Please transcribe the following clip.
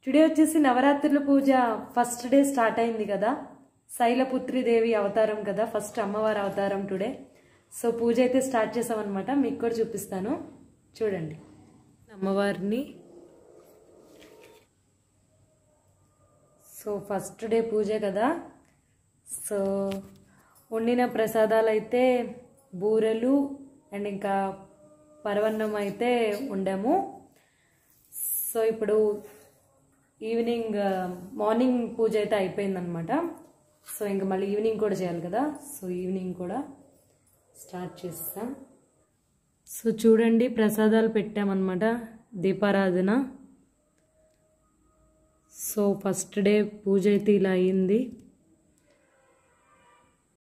today వచ్చేసి నవరాత్రుల పూజ first day start అయింది కదా శైలపుత్రి దేవి అవతారం కదా ఫస్ట్ అమ్మవారి అవతారం టుడే సో పూజ అయితే స్టార్ట్ చేసామన్నమాట మీకు కూడా చూపిస్తాను చూడండి అమ్మవారిని సో ఫస్ట్ డే పూజ కదా సో వండిన ప్రసాదాలు అయితే బూరెలు అండ్ ఇంకా పరవన్నం అయితే వండాము సో ఇప్పుడు ఈవినింగ్ మార్నింగ్ పూజ అయితే అయిపోయిందనమాట సో ఇంకా మళ్ళీ ఈవినింగ్ కూడా చేయాలి కదా సో ఈవినింగ్ కూడా స్టార్ట్ చేస్తాం సో చూడండి ప్రసాదాలు పెట్టామన్నమాట దీపారాధన సో ఫస్ట్ డే పూజ అయితే ఇలా అయింది